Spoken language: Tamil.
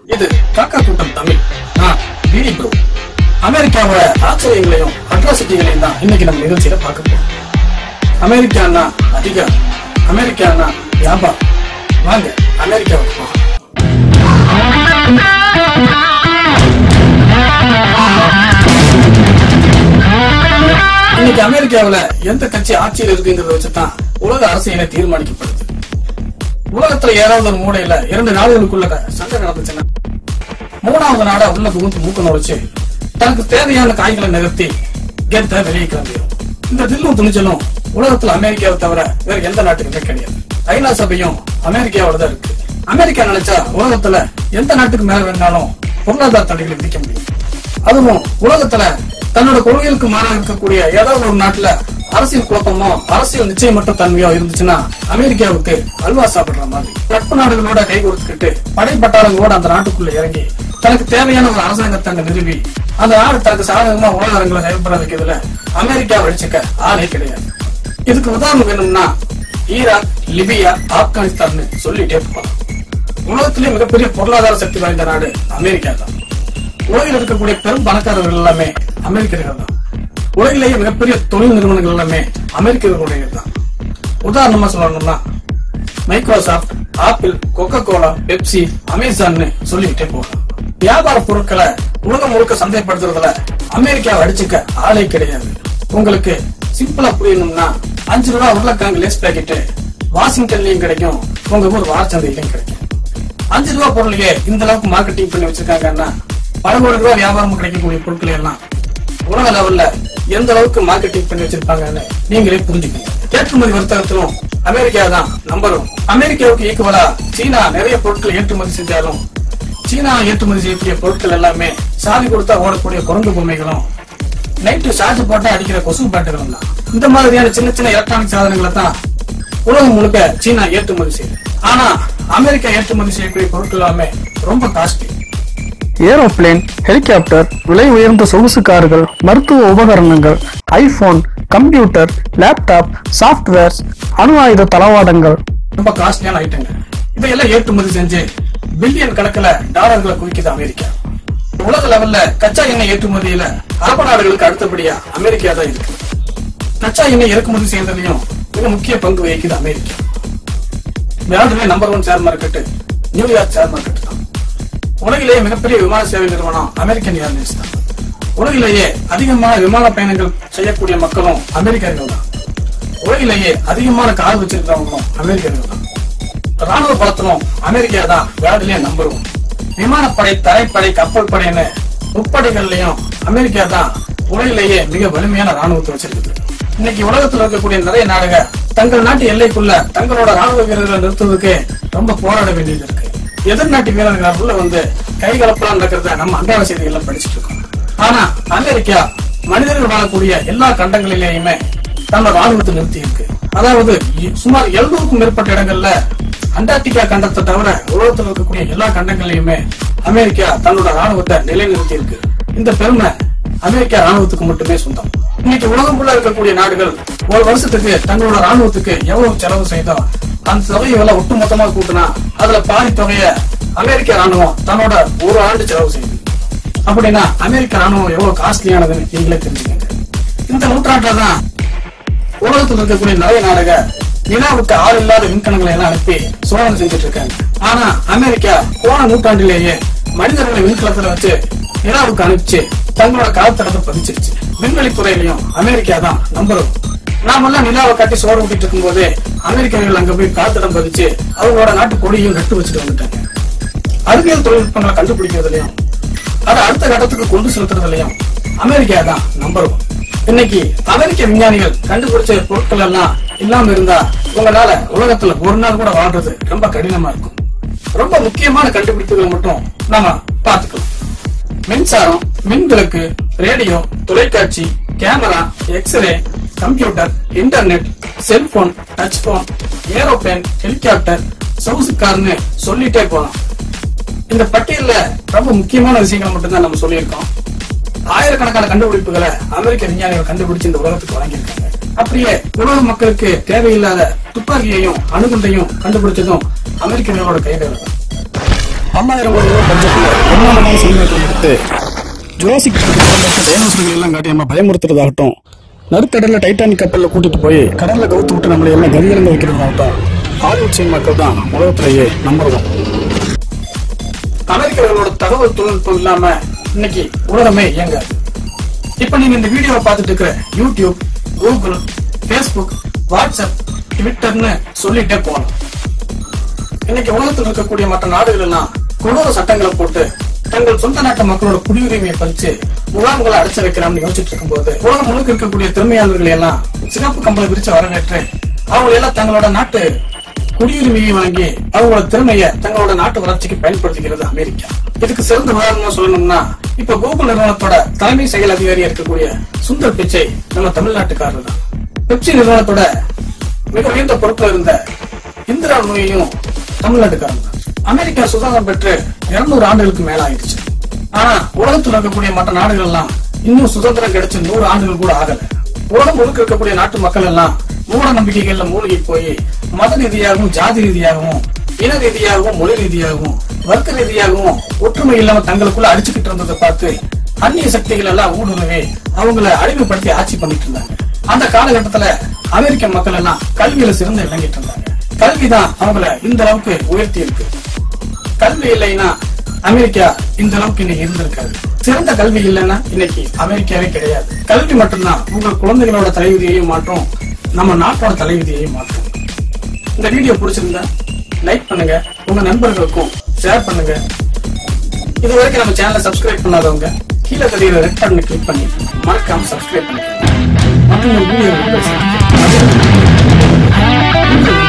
இது காக்கா கூட்டம் தமிழ் நான் பிடி ப்ரோ அமெரிக்காவோட ஆச்சரியங்களையும் அட்ராசிட்டிகளையும் தான் இன்னைக்கு நம்ம நிகழ்ச்சியில பார்க்க போறோம் அமெரிக்கான்னா அதிகாரம் அமெரிக்கான்னா வியாபாரம் வாங்க அமெரிக்காவுக்கு போகலாம் இன்னைக்கு அமெரிக்காவுல எந்த கட்சி ஆட்சியில் இருக்குங்கிறத வச்சுதான் உலக அரசியலை தீர்மானிக்கப்படுது உலகத்துல ஏதாவது ஒரு மூலையில இரண்டு நாடுகளுக்குள்ள சண்டை நடந்துச்சுன்னா மூணாவது நாடா உள்ள புகுந்து மூக்க நுழைச்சு தனக்கு தேவையான காய்களை நிறுத்தி கெத்த வெளியே கிளம்பிடும் இந்த தில்லும் துணிச்சலும் உலகத்துல அமெரிக்காவை தவிர வேற எந்த நாட்டுக்குமே கிடையாது ஐநா சபையும் அமெரிக்காவோட தான் இருக்கு அமெரிக்கா நினைச்சா உலகத்துல எந்த நாட்டுக்கு மேல வேணாலும் பொருளாதார தடைகளை விதிக்க முடியும் அதுவும் உலகத்துல தன்னோட கொள்கைகளுக்கு மாறாக இருக்கக்கூடிய ஏதாவது ஒரு நாட்டுல அரசியல் குழப்பமோ அரசியல் நிச்சயமற்ற தன்மையோ இருந்துச்சுன்னா அமெரிக்காவுக்கு அல்வா சாப்பிடுற மாதிரி நட்பு நாடுகளோட கை கொடுத்துக்கிட்டு படை பட்டாளங்களோட அந்த நாட்டுக்குள்ள இறங்கி தனக்கு தேவையான ஒரு அரசாங்கத்தை அங்க நிறுவி அந்த நாடு தனக்கு சாதகமா உலக அரங்களை செயல்பட வைக்கிறதுல அமெரிக்கா வடிச்சுக்க ஆளே கிடையாது இதுக்கு உதாரணம் வேணும்னா ஈராக் லிபியா ஆப்கானிஸ்தான் சொல்லிட்டே போகலாம் உலகத்திலே மிகப்பெரிய பொருளாதார சக்தி வாய்ந்த நாடு அமெரிக்கா தான் உலகில் இருக்கக்கூடிய பெரும் பணக்காரர்கள் எல்லாமே அமெரிக்கர்கள் தான் உலகிலேயே மிகப்பெரிய தொழில் நிறுவனங்கள் எல்லாமே அமெரிக்கர்களுடைய தான் உதாரணமா சொல்லணும்னா Microsoft Apple Coca Cola Pepsi Amazon சொல்லிக்கிட்டே போகலாம் வியாபார பொருட்களை உலகம் முழுக்க சந்தைப்படுத்துறதுல அமெரிக்காவை அடிச்சுக்க ஆளே கிடையாது உங்களுக்கு சிம்பிளா புரியணும்னா அஞ்சு ரூபா உருளைக்கிழங்கு லேஸ் பாக்கெட்டு வாஷிங்டன்லயும் கிடைக்கும் உங்க ஊர் வாரச்சந்தையிலும் கிடைக்கும் அஞ்சு ரூபா பொருளையே இந்த அளவுக்கு மார்க்கெட்டிங் பண்ணி வச்சிருக்காங்கன்னா பல கோடி ரூபாய் வியாபாரம் கிடைக்கக்கூடிய பொருட்களை எல்லாம் உலக லெவல்ல எந்த அளவுக்கு மார்க்கெட்டிங் பண்ணி வச்சிருப்பாங்கன்னு நீங்களே புரிஞ்சுக்கணும் ஏற்றுமதி வர்த்தகத்திலும் அமெரிக்கா தான் நம்பர் ஒன் அமெரிக்காவுக்கு ஈக்குவலா சீனா நிறைய பொருட்கள் ஏற்றுமதி செஞ்சாலும் சீனா ஏற்றுமதி செய்யக்கூடிய பொருட்கள் எல்லாமே சாதி கொடுத்தா ஓடக்கூடிய குரங்கு பொம்மைகளும் நைட்டு சார்ஜ் போட்டா அடிக்கிற கொசு பேட்டுகளும் தான் இந்த மாதிரியான சின்ன சின்ன எலக்ட்ரானிக் சாதனங்களை தான் உலகம் முழுக்க சீனா ஏற்றுமதி செய்யுது ஆனா அமெரிக்கா ஏற்றுமதி செய்யக்கூடிய பொருட்கள் எல்லாமே ரொம்ப காஸ்ட்லி ஏரோப்ளேன் ஹெலிகாப்டர் விலை உயர்ந்த சொகுசு கார்கள் மருத்துவ உபகரணங்கள் ஐபோன் கம்ப்யூட்டர் லேப்டாப் சாஃப்ட்வேர்ஸ் அணு ஆயுத தளவாடங்கள் ரொம்ப காஸ்ட்லியான ஐட்டங்க இதையெல்லாம் ஏற்றுமதி செஞ்சு பில்லியன் கணக்குல டாலர்களை குவிக்குது அமெரிக்கா உலக லெவல்ல கச்சா எண்ணெய் ஏற்றுமதியில அரபு நாடுகளுக்கு அடுத்தபடியா அமெரிக்கா தான் இருக்கு கச்சா எண்ணெய் இறக்குமதி செய்யறதுலயும் மிக முக்கிய பங்கு வகிக்குது அமெரிக்கா வேர்ல்டுல number one share market New York share market தான் உலகிலேயே மிகப்பெரிய விமான சேவை நிறுவனம் அமெரிக்கன் ஏர்லைன்ஸ் தான் உலகிலேயே அதிகமான விமான பயணங்கள் செய்யக்கூடிய மக்களும் அமெரிக்கர்கள் தான் உலகிலேயே அதிகமான கார் வச்சிருக்கிறவங்களும் அமெரிக்கர்கள் தான் ராணுவ பலத்திலும் அமெரிக்கா தான் வேர்ல்டுலயே நம்பர் ஒன் விமானப்படை தரைப்படை கப்பல் படைன்னு முப்படைகள்லயும் அமெரிக்கா தான் உலகிலேயே மிக வலிமையான ராணுவத்தை வச்சிருக்குது இன்னைக்கு உலகத்துல இருக்கக்கூடிய நிறைய நாடுக தங்கள் நாட்டு எல்லைக்குள்ள தங்களோட ராணுவ வீரர்களை நிறுத்துவதற்கு ரொம்ப போராட வேண்டியது இருக்கு எதிர்நாட்டு வீரர்கள் உள்ள வந்து கைகலப்பெல்லாம் நடக்கிறத நம்ம அன்றாட செய்திகள்ல படிச்சுட்டு இருக்கோம் ஆனா அமெரிக்கா மனிதர்கள் வாழக்கூடிய எல்லா கண்டங்களிலேயுமே தன்னோட ராணுவத்தை நிறுத்தி இருக்கு அதாவது இ- சுமார் எழுநூறுக்கும் மேற்பட்ட இடங்கள்ல அண்டார்டிகா கண்டத்தை தவிர உலகத்தில் இருக்கக்கூடிய எல்லா கண்டங்களையுமே அமெரிக்கா தன்னோட ராணுவத்தை நிலைநிறுத்தி இருக்கு இந்த பெருமை அமெரிக்கா ராணுவத்துக்கு மட்டுமே சொந்தம் இன்னைக்கு உலகம் ஃபுல்லா இருக்கக்கூடிய நாடுகள் ஒரு வருஷத்துக்கு தங்களோட ராணுவத்துக்கு எவ்வளவு செலவு செய்தோ அந்த தொகையை எல்லாம் ஒட்டுமொத்தமா கூட்டினா அதுல பாதி தொகைய அமெரிக்க ராணுவம் தன்னோட ஒரு ஆண்டு செலவு செய்யுது அப்படின்னா அமெரிக்க ராணுவம் எவ்வளவு காஸ்ட்லியானதுன்னு நீங்களே தெரிஞ்சுக்கங்க இந்த நூற்றாண்டுல தான் உலகத்தில் இருக்கக்கூடிய நிறைய நாடுக நிலாவுக்கு ஆள் இல்லாத விண்கலங்களை எல்லாம் அனுப்பி சோதனை செஞ்சுட்டு இருக்காங்க ஆனா அமெரிக்கா போன நூற்றாண்டிலேயே மனிதர்களை விண்கலத்துல வச்சு நிலாவுக்கு அனுப்பிச்சு தங்களோட காலத்தடத்தை பதிச்சிருச்சு விண்வெளி துறையிலையும் அமெரிக்கா தான் நம்பர் ஒன் நாமெல்லாம் நிலாவை காட்டி சோறு ஊட்டிட்டு இருக்கும்போது அமெரிக்கர்கள் அங்க போய் காலத்தடம் பதிச்சு அவங்களோட நாட்டு கொடியும் நட்டு வச்சுட்டு வந்துட்டாங்க அறிவியல் தொழில்நுட்பங்களை கண்டுபிடிக்கிறதுலயும் அதை அடுத்த கட்டத்துக்கு கொண்டு செலுத்துறதுலயும் அமெரிக்கா தான் நம்பர் ஒன் இன்னைக்கு அமெரிக்க விஞ்ஞானிகள் கண்டுபிடிச்ச பொருட்கள் எல்லாம் இல்லாம இருந்தா உங்களால உலகத்துல ஒரு நாள் கூட வாழ்றது ரொம்ப கடினமா இருக்கும் ரொம்ப முக்கியமான கண்டுபிடிப்புகளை மட்டும் நாம பார்த்துக்கலாம் மின்சாரம் மின்விளக்கு ரேடியோ தொலைக்காட்சி camera x ray computer internet cellphone touch phone aeroplane helicopter சொகுசு கார்னு சொல்லிட்டே போலாம் இந்த பட்டியல்ல ரொம்ப முக்கியமான விஷயங்கள் மட்டும்தான் நம்ம சொல்லியிருக்கோம் ஆயிரக்கணக்கான கண்டுபிடிப்புகளை அமெரிக்க விஞ்ஞானிகள் கண்டுபிடிச்சு இந்த உலகத்துக்கு வழங்கியிருக்காங்க அப்படியே உலக மக்களுக்கு தேவையில்லாத துப்பாக்கியையும் அணுகுண்டையும் கண்டுபிடிச்சதும் அமெரிக்கர்களோட கைகள் பல்லாயிரம் கோடி ரூபாய் பட்ஜெட்ல பிரம்மாண்டமான சினிமாக்கள் எடுத்து ஜுராசிக் டைனோசர்கள் எல்லாம் காட்டி நம்ம பயமுறுத்துறதாகட்டும் நடுக்கடல்ல டைட்டானிக் கப்பல்ல கூட்டிட்டு போய் கடல்ல கவுத்து விட்டு நம்மளை எல்லாம் கதியிறங்க வைக்கிறதாகட்டும் ஹாலிவுட் சினிமாக்கள் தான் உலகத்திலேயே நம்பர் ஒன் அமெரிக்கர்களோட தகவல் தொழில்நுட்பம் இல்லாம இன்னைக்கு உலகமே இயங்காது இப்ப நீங்க இந்த வீடியோவை பார்த்துட்டு இருக்கிற யூடியூப் கூகுள் ஃபேஸ்புக் வாட்ஸ்அப் ட்விட்டர்னு சொல்லிட்டே போகலாம் இன்னைக்கு உலகத்தில் இருக்கக்கூடிய மற்ற நாடுகள் எல்லாம் கொடூர சட்டங்களை போட்டு தங்கள் சொந்த நாட்டு மக்களோட குடியுரிமையை பறிச்சு முகாம்களை அடைச்சு வைக்கலாம்னு யோசிச்சுட்டு இருக்கும்போது உலகம் முழுக்க இருக்கக்கூடிய திறமையாளர்களை எல்லாம் சிறப்பு கம்பளை விரிச்சு வரவேற்று அவங்க எல்லாம் தங்களோட நாட்டு குடியுரிமையை வழங்கி அவங்களோட திறமையை தங்களோட நாட்டு வளர்ச்சிக்கு பயன்படுத்திக்கிறது அமெரிக்கா இதுக்கு சிறந்த உதாரணமா சொல்லணும்னா இப்ப கூகுள் நிறுவனத்தோட தலைமை செயல் அதிகாரியா இருக்கக்கூடிய சுந்தர் பிச்சை நம்ம தமிழ்நாட்டுக்காரர் தான் பெப்சி நிறுவனத்தோட மிக உயர்ந்த பொறுப்புல இருந்த இந்திரா நோயையும் தமிழ்நாட்டுக்காரன் தான் அமெரிக்கா சுதந்திரம் பெற்று 200 ஆண்டுகளுக்கு மேல ஆயிடுச்சு ஆனா உலகத்துல இருக்கக்கூடிய மற்ற நாடுகள் எல்லாம் இன்னும் சுதந்திரம் கிடைச்சு நூறு ஆண்டுகள் கூட ஆகல உலகம் முழுக்க இருக்கக்கூடிய நாட்டு மக்கள் எல்லாம் மூட நம்பிக்கைகள்ல மூழ்கி போய் மத ரீதியாகவும் ஜாதி ரீதியாகவும் இன ரீதியாகவும் மொழி ரீதியாகவும் வர்க்க ரீதியாகவும் ஒற்றுமை இல்லாம தங்களுக்குள்ள அடிச்சுக்கிட்டு இருந்ததை பார்த்து அந்நிய சக்திகள் எல்லாம் ஊடுருவி அவங்கள அடிமைப்படுத்தி ஆட்சி பண்ணிட்டு இருந்தாங்க அந்த காலகட்டத்துல அமெரிக்க மக்கள் எல்லாம் கல்வியில சிறந்து விளங்கிட்டு இருந்தாங்க கல்விதான் அவங்கள இந்த அளவுக்கு உயர்த்தி இருக்கு கல்வி இல்லைன்னா அமெரிக்கா இந்த அளவுக்கு இன்னைக்கு இருந்திருக்காது சிறந்த கல்வி இல்லைன்னா இன்னைக்கு அமெரிக்காவே கிடையாது கல்வி மட்டும்தான் உங்கள் குழந்தைகளோட தலைவிதியையும் மாற்றும் நம்ம நாட்டோட தலைவிதியையும் மாற்றும் இந்த வீடியோ பிடிச்சிருந்தா லைக் பண்ணுங்க உங்க நண்பர்களுக்கும் ஷேர் பண்ணுங்க இது வரைக்கும் நம்ம சேனலை சப்ஸ்கிரைப் பண்ணாதவங்க கீழே தெரியுற ரெட் பட்டனை கிளிக் பண்ணி மறக்காம சப்ஸ்கிரைப் பண்ணிக்கோங்க மற்றும் ஒரு வீடியோ